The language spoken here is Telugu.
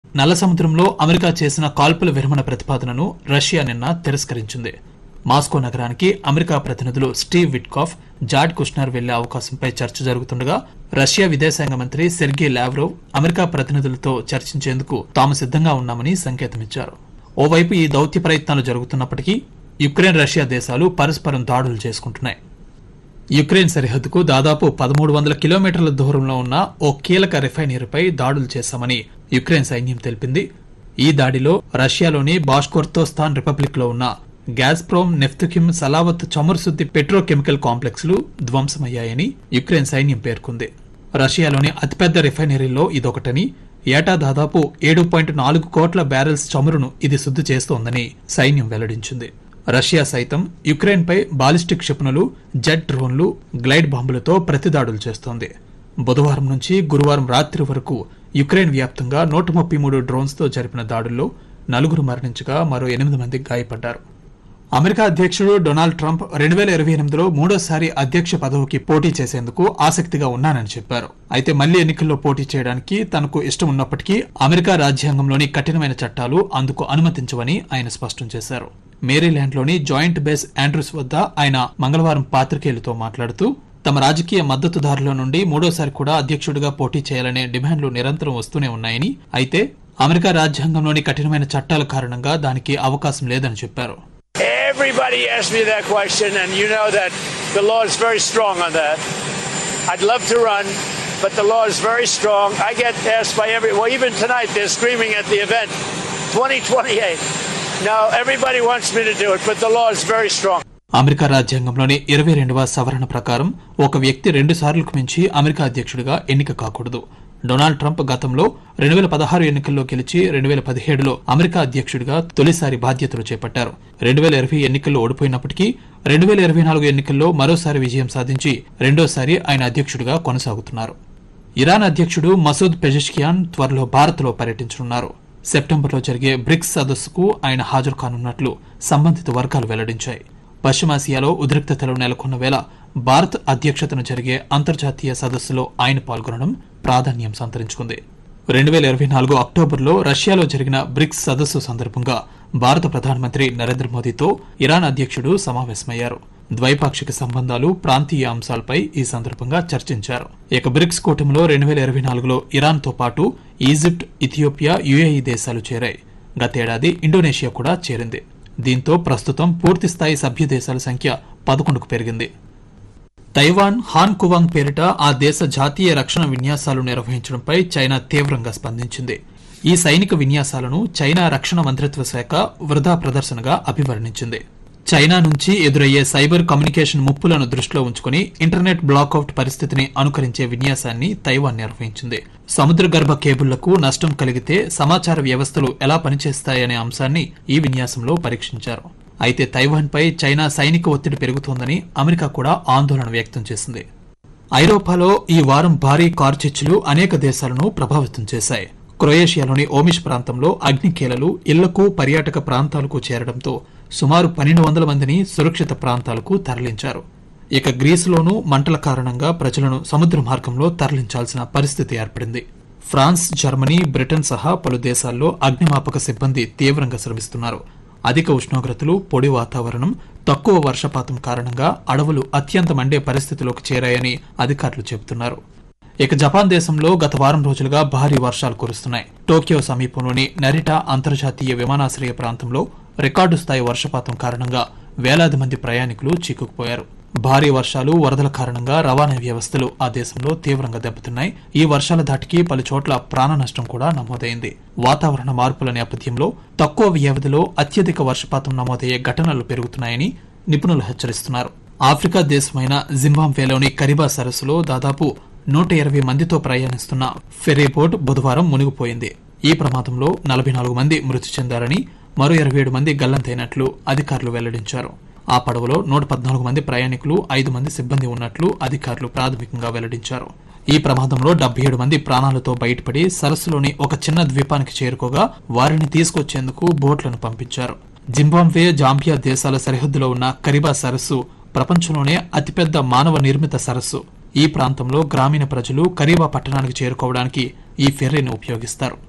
నల్ల సముద్రంలో అమెరికా చేసిన కాల్పుల విరమణ ప్రతిపాదనను రష్యా నిన్న తిరస్కరించింది మాస్కో నగరానికి అమెరికా ప్రతినిధులు స్టీవ్ విట్కాఫ్ జార్డ్ కుష్నర్ వెళ్లే అవకాశంపై చర్చ జరుగుతుండగా రష్యా విదేశాంగ మంత్రి సెర్గీ లావ్రోవ్ అమెరికా ప్రతినిధులతో చర్చించేందుకు తాము సిద్ధంగా ఉన్నామని సంకేతమిచ్చారు ఓవైపు ఈ దౌత్య ప్రయత్నాలు జరుగుతున్నప్పటికీ యుక్రెయిన్ రష్యా దేశాలు పరస్పరం దాడులు చేసుకుంటున్నాయి యుక్రెయిన్ సరిహద్దుకు దాదాపు పదమూడు వందల కిలోమీటర్ల దూరంలో ఉన్న ఓ కీలక రిఫైనరీపై దాడులు చేశామని యుక్రెయిన్ సైన్యం తెలిపింది ఈ దాడిలో రష్యాలోని బాష్కోర్తోస్తాన్ రిపబ్లిక్ లో ఉన్న గ్యాస్ప్రోమ్ నెఫ్తుకిమ్ సలావత్ చమురుశుద్ది పెట్రోకెమికల్ కాంప్లెక్స్లు ధ్వంసమయ్యాయని యుక్రెయిన్ సైన్యం పేర్కొంది రష్యాలోని అతిపెద్ద రిఫైనరీలో ఇదొకటని ఏటా దాదాపు ఏడు పాయింట్ నాలుగు కోట్ల బ్యారెల్స్ చమురును ఇది శుద్ధి చేస్తోందని సైన్యం వెల్లడించింది రష్యా సైతం యుక్రెయిన్ పై బాలిస్టిక్ క్షిపణులు జెట్ డ్రోన్లు గ్లైడ్ బాంబులతో ప్రతిదాడులు చేస్తోంది బుధవారం నుంచి గురువారం రాత్రి వరకు యుక్రెయిన్ వ్యాప్తంగా నూట ముప్పై మూడు డ్రోన్స్ తో జరిపిన దాడుల్లో నలుగురు మరణించగా మరో ఎనిమిది మంది గాయపడ్డారు అమెరికా అధ్యక్షుడు డొనాల్డ్ ట్రంప్ రెండు వేల ఇరవై ఎనిమిదిలో మూడోసారి అధ్యక్ష పదవికి పోటీ చేసేందుకు ఆసక్తిగా ఉన్నానని చెప్పారు అయితే మళ్లీ ఎన్నికల్లో పోటీ చేయడానికి తనకు ఇష్టం ఉన్నప్పటికీ అమెరికా రాజ్యాంగంలోని కఠినమైన చట్టాలు అందుకు అనుమతించవని ఆయన స్పష్టం చేశారు మేరీల్యాండ్లోని జాయింట్ బేస్ ఆండ్రూస్ వద్ద ఆయన మంగళవారం పాత్రికేయులతో మాట్లాడుతూ తమ రాజకీయ మద్దతుదారుల నుండి మూడోసారి కూడా అధ్యక్షుడిగా పోటీ చేయాలనే డిమాండ్లు నిరంతరం వస్తూనే ఉన్నాయని అయితే అమెరికా రాజ్యాంగంలోని కఠినమైన చట్టాల కారణంగా దానికి అవకాశం లేదని చెప్పారు Everybody asks me that question, and you know that the law is very strong on that. I'd love to run, but the law is very strong. I get asked by every, well, even tonight they're screaming at the event 2028. No, everybody wants me to do it, but the law is very strong. America రాజ్యాంగంలోని ఇరవై రెండవ సవరణ ప్రకారం ఒక వ్యక్తి రెండు సార్లకు మించి అమెరికా అధ్యక్షుడిగా ఎన్నిక కాకూడదు డొనాల్డ్ ట్రంప్ గతంలో రెండు వేల పదహారు ఎన్నికల్లో గెలిచి రెండు వేల పదిహేడులో అమెరికా అధ్యక్షుడిగా తొలిసారి బాధ్యతలు చేపట్టారు రెండు వేల ఇరవై ఎన్నికల్లో ఓడిపోయినప్పటికీ రెండు వేల ఇరవై నాలుగు ఎన్నికల్లో మరోసారి విజయం సాధించి రెండోసారి ఆయన అధ్యక్షుడిగా కొనసాగుతున్నారు ఇరాన్ అధ్యక్షుడు మసూద్ పెజెష్కియాన్ త్వరలో భారత్లో పర్యటించనున్నారు సెప్టెంబర్లో జరిగే బ్రిక్స్ సదస్సుకు ఆయన హాజరు కానున్నట్లు సంబంధిత వర్గాలు వెల్లడించాయి పశ్చిమాసియాలో ఉద్రిక్తతలు నెలకొన్న వేళ భారత్ అధ్యక్షతన జరిగే అంతర్జాతీయ సదస్సులో ఆయన పాల్గొనడం ప్రాధాన్యం సంతరించుకుంది రెండు వేల ఇరవై నాలుగు అక్టోబర్లో రష్యాలో జరిగిన బ్రిక్స్ సదస్సు సందర్భంగా భారత ప్రధానమంత్రి నరేంద్ర మోదీతో ఇరాన్ అధ్యక్షుడు సమావేశమయ్యారు ద్వైపాక్షిక సంబంధాలు ప్రాంతీయ అంశాలపై ఈ సందర్భంగా చర్చించారు ఇక బ్రిక్స్ కూటమిలో రెండు వేల ఇరవై నాలుగులో ఇరాన్ తో పాటు ఈజిప్ట్ ఇథియోపియా యుఏఈ దేశాలు చేరాయి గతేడాది ఇండోనేషియా కూడా చేరింది దీంతో ప్రస్తుతం పూర్తిస్థాయి సభ్య దేశాల సంఖ్య పదకొండుకు పెరిగింది తైవాన్ హాన్ కువాంగ్ పేరిట ఆ దేశ జాతీయ రక్షణ విన్యాసాలు నిర్వహించడంపై చైనా తీవ్రంగా స్పందించింది ఈ సైనిక విన్యాసాలను చైనా రక్షణ మంత్రిత్వ శాఖ వృధా ప్రదర్శనగా అభివర్ణించింది చైనా నుంచి ఎదురయ్యే సైబర్ కమ్యూనికేషన్ ముప్పులను దృష్టిలో ఉంచుకుని ఇంటర్నెట్ బ్లాకౌట్ పరిస్థితిని అనుకరించే విన్యాసాన్ని తైవాన్ నిర్వహించింది సముద్ర గర్భ కేబుళ్లకు నష్టం కలిగితే సమాచార వ్యవస్థలు ఎలా పనిచేస్తాయనే అంశాన్ని ఈ విన్యాసంలో పరీక్షించారు అయితే తైవాన్పై చైనా సైనిక ఒత్తిడి పెరుగుతోందని అమెరికా కూడా ఆందోళన వ్యక్తం చేసింది ఐరోపాలో ఈ వారం భారీ కార్చిచ్చులు అనేక దేశాలను ప్రభావితం చేశాయి క్రొయేషియాలోని ఓమిష్ ప్రాంతంలో అగ్నికేలలు ఇళ్లకు పర్యాటక ప్రాంతాలకు చేరడంతో సుమారు పన్నెండు వందల మందిని సురక్షిత ప్రాంతాలకు తరలించారు ఇక గ్రీసులోనూ మంటల కారణంగా ప్రజలను సముద్ర మార్గంలో తరలించాల్సిన పరిస్థితి ఏర్పడింది ఫ్రాన్స్ జర్మనీ బ్రిటన్ సహా పలు దేశాల్లో అగ్నిమాపక సిబ్బంది తీవ్రంగా శ్రమిస్తున్నారు అధిక ఉష్ణోగ్రతలు పొడి వాతావరణం తక్కువ వర్షపాతం కారణంగా అడవులు అత్యంత మండే పరిస్థితిలోకి చేరాయని అధికారులు చెబుతున్నారు ఇక జపాన్ దేశంలో గత వారం రోజులుగా భారీ వర్షాలు కురుస్తున్నాయి టోక్యో సమీపంలోని నరిటా అంతర్జాతీయ విమానాశ్రయ ప్రాంతంలో రికార్డు స్థాయి వర్షపాతం కారణంగా వేలాది మంది ప్రయాణికులు చిక్కుకుపోయారు భారీ వర్షాలు వరదల కారణంగా రవాణా వ్యవస్థలు ఆ దేశంలో తీవ్రంగా దెబ్బతిన్నాయి ఈ వర్షాల ధాటికి పలు చోట్ల ప్రాణ నష్టం కూడా నమోదైంది వాతావరణ మార్పుల నేపథ్యంలో తక్కువ వ్యవధిలో అత్యధిక వర్షపాతం నమోదయ్యే ఘటనలు పెరుగుతున్నాయని నిపుణులు హెచ్చరిస్తున్నారు ఆఫ్రికా దేశమైన జింబాబ్వేలోని కరిబా సరస్సులో దాదాపు నూట ఇరవై మందితో ప్రయాణిస్తున్న ఫెరీ బోట్ బుధవారం మునిగిపోయింది ఈ ప్రమాదంలో నలభై నాలుగు మంది మృతి చెందారని మరో ఇరవై ఏడు మంది గల్లంతైనట్లు అధికారులు వెల్లడించారు ఆ పడవలో నూట పద్నాలుగు మంది ప్రయాణికులు ఐదు మంది సిబ్బంది ఉన్నట్లు అధికారులు ప్రాథమికంగా వెల్లడించారు ఈ ప్రమాదంలో డెబ్బై ఏడు మంది ప్రాణాలతో బయటపడి సరస్సులోని ఒక చిన్న ద్వీపానికి చేరుకోగా వారిని తీసుకొచ్చేందుకు బోట్లను పంపించారు జింబాబ్వే జాంబియా దేశాల సరిహద్దులో ఉన్న కరిబా సరస్సు ప్రపంచంలోనే అతిపెద్ద మానవ నిర్మిత సరస్సు ఈ ప్రాంతంలో గ్రామీణ ప్రజలు కరీబా పట్టణానికి చేరుకోవడానికి ఈ ఫెర్రీని ఉపయోగిస్తారు